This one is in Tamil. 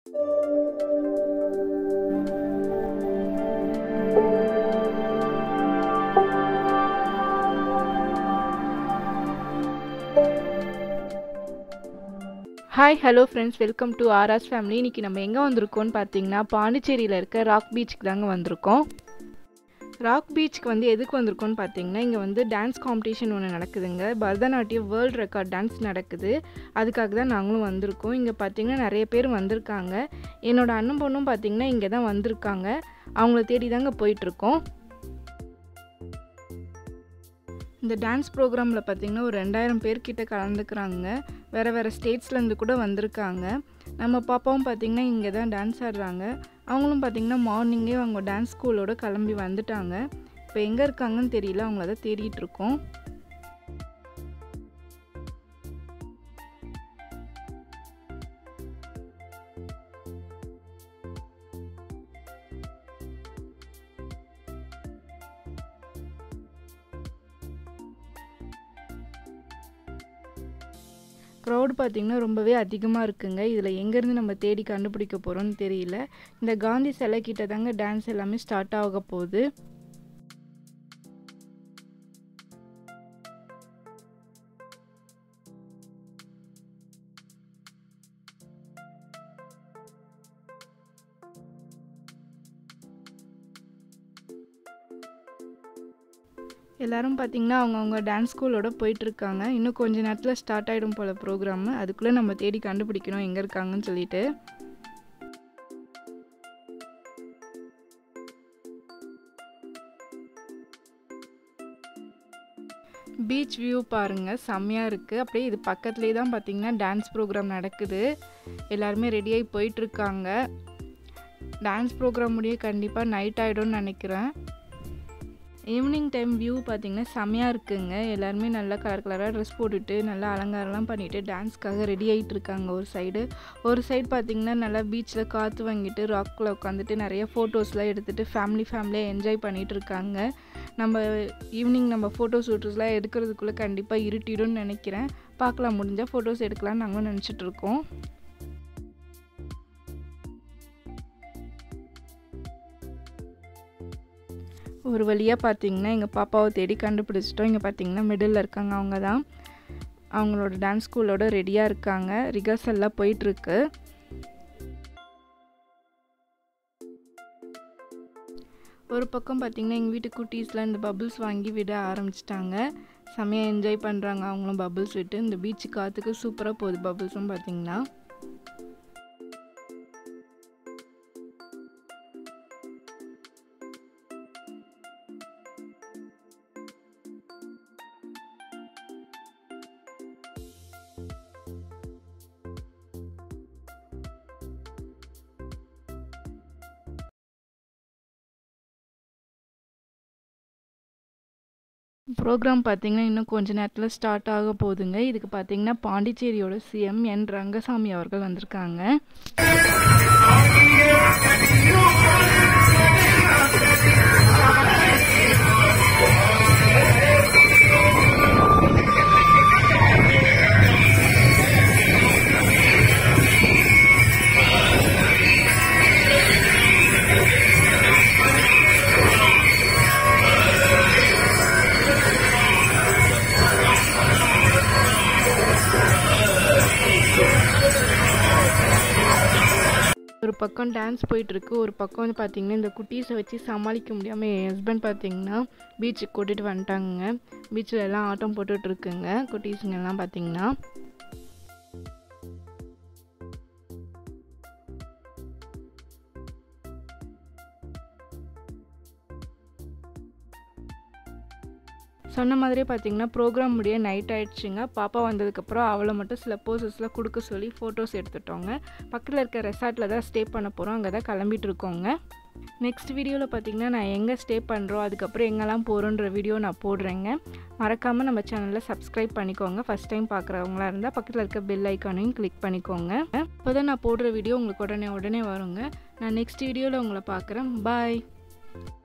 hi hello friends welcome to RS family இன்றைக்கி நம்ம எங்கே வந்திருக்கோம்னு பார்த்தீங்கன்னா பாண்டிச்சேரியில் இருக்க ராக் பீச்சுக்கு தாங்க வந்திருக்கோம் ராக் பீச்சுக்கு வந்து எதுக்கு வந்திருக்கோம்னு பார்த்தீங்கன்னா இங்கே வந்து டான்ஸ் காம்படிஷன் ஒன்று நடக்குதுங்க பரதநாட்டியம் வேர்ல்டு ரெக்கார்ட் டான்ஸ் நடக்குது அதுக்காக தான் நாங்களும் வந்திருக்கோம் இங்கே பார்த்தீங்கன்னா நிறைய பேர் வந்திருக்காங்க என்னோட அண்ணன் பொண்ணும் பார்த்தீங்கன்னா இங்கே தான் வந்திருக்காங்க அவங்கள தேடி தாங்க போயிட்டுருக்கோம் இந்த டான்ஸ் ப்ரோக்ராமில் பார்த்திங்கன்னா ஒரு ரெண்டாயிரம் பேர்கிட்ட கலந்துக்கிறாங்க வேறு வேறு ஸ்டேட்ஸ்லேருந்து கூட வந்திருக்காங்க நம்ம பாப்பாவும் பார்த்திங்கன்னா இங்கே தான் டான்ஸ் ஆடுறாங்க அவங்களும் பார்த்திங்கன்னா மார்னிங்கே அவங்க டான்ஸ் ஸ்கூலோட கிளம்பி வந்துட்டாங்க இப்போ எங்கே இருக்காங்கன்னு தெரியல அவங்கள தான் தேடிட்டு இருக்கோம் க்ரௌட் பார்த்திங்கன்னா ரொம்பவே அதிகமாக இருக்குங்க இதில் எங்கேருந்து நம்ம தேடி கண்டுபிடிக்க போகிறோம்னு தெரியல இந்த காந்தி சிலை கிட்ட தாங்க டான்ஸ் எல்லாமே ஸ்டார்ட் ஆக போகுது எல்லோரும் பார்த்திங்கன்னா அவங்கவுங்க டான்ஸ் ஸ்கூலோட போயிட்டுருக்காங்க இன்னும் கொஞ்ச நேரத்தில் ஸ்டார்ட் ஆகிடும் போல் ப்ரோக்ராமு அதுக்குள்ளே நம்ம தேடி கண்டுபிடிக்கணும் எங்கே இருக்காங்கன்னு சொல்லிட்டு பீச் வியூ பாருங்கள் செம்மையாக இருக்குது அப்படியே இது பக்கத்துலேயே தான் பார்த்திங்கன்னா டான்ஸ் ப்ரோக்ராம் நடக்குது எல்லாருமே ரெடியாகி போயிட்டுருக்காங்க டான்ஸ் ப்ரோக்ராம் முடிய கண்டிப்பாக நைட் ஆகிடும்னு நினைக்கிறேன் ஈவினிங் டைம் வியூ பார்த்திங்கன்னா செம்மையாக இருக்குங்க எல்லாருமே நல்லா கலர் கலராக ட்ரெஸ் போட்டுட்டு நல்லா அலங்காரம்லாம் பண்ணிவிட்டு டான்ஸ்க்காக ரெடி ஆகிட்டு இருக்காங்க ஒரு சைடு ஒரு சைடு பார்த்திங்கன்னா நல்லா பீச்சில் காற்று வாங்கிட்டு ராக்கில் உட்காந்துட்டு நிறைய ஃபோட்டோஸ்லாம் எடுத்துகிட்டு ஃபேமிலி ஃபேமிலியாக என்ஜாய் பண்ணிகிட்டு இருக்காங்க நம்ம ஈவினிங் நம்ம ஃபோட்டோ ஷூட்டர்ஸ்லாம் எடுக்கிறதுக்குள்ளே கண்டிப்பாக இருட்டிடும்னு நினைக்கிறேன் பார்க்கலாம் முடிஞ்சால் ஃபோட்டோஸ் எடுக்கலாம்னு நாங்களும் நினச்சிட்ருக்கோம் ஒரு வழியாக பார்த்தீங்கன்னா எங்கள் பாப்பாவை தேடி கண்டுபிடிச்சிட்டோம் இங்கே பார்த்தீங்கன்னா மிடில் இருக்காங்க அவங்க தான் அவங்களோட டான்ஸ் ஸ்கூலோட ரெடியாக இருக்காங்க ரிகர்சல்லாம் போயிட்டுருக்கு ஒரு பக்கம் பார்த்திங்கன்னா எங்கள் வீட்டு குட்டீஸ்லாம் இந்த பபுள்ஸ் வாங்கி விட ஆரம்பிச்சிட்டாங்க செம்மையாக என்ஜாய் பண்ணுறாங்க அவங்களும் பபுள்ஸ் விட்டு இந்த பீச்சு காற்றுக்கு சூப்பராக போகுது பபுள்ஸும் பார்த்திங்கன்னா ப்ரோக்ராம் பார்த்திங்கன்னா இன்னும் கொஞ்ச நேரத்தில் ஸ்டார்ட் ஆக போகுதுங்க இதுக்கு பார்த்திங்கன்னா பாண்டிச்சேரியோட சிஎம் என் ரங்கசாமி அவர்கள் வந்திருக்காங்க ஒரு பக்கம் டான்ஸ் போயிட்டுருக்கு ஒரு பக்கம் வந்து பார்த்திங்கன்னா இந்த குட்டீஸை வச்சு சமாளிக்க முடியாமல் என் ஹஸ்பண்ட் பார்த்திங்கன்னா பீச்சுக்கு கூட்டிகிட்டு வந்துட்டாங்க பீச்சில் எல்லாம் ஆட்டம் போட்டுட்ருக்குங்க குட்டீஸுங்கெல்லாம் பார்த்திங்கன்னா சொன்ன மாதிரியே பார்த்தீங்கன்னா ப்ரோக்ராம் முடிய நைட் ஆயிடுச்சுங்க பாப்பா வந்ததுக்கப்புறம் அவளை மட்டும் சில போசஸ்லாம் கொடுக்க சொல்லி ஃபோட்டோஸ் எடுத்துட்டோங்க பக்கத்தில் இருக்க ரெசார்ட்டில் தான் ஸ்டே பண்ண போகிறோம் அங்கே தான் கிளம்பிட்டு இருக்கோங்க நெக்ஸ்ட் வீடியோவில் பார்த்தீங்கன்னா நான் எங்கே ஸ்டே பண்ணுறோம் அதுக்கப்புறம் எங்கெல்லாம் போகிறோன்ற வீடியோ நான் போடுறேங்க மறக்காமல் நம்ம சேனலில் சப்ஸ்கிரைப் பண்ணிக்கோங்க ஃபஸ்ட் டைம் பார்க்குறவங்களா இருந்தால் பக்கத்தில் இருக்க பெல் ஐக்கானையும் கிளிக் பண்ணிக்கோங்க இப்போ தான் நான் போடுற வீடியோ உங்களுக்கு உடனே உடனே வருங்க நான் நெக்ஸ்ட் வீடியோவில் உங்களை பார்க்குறேன் பாய்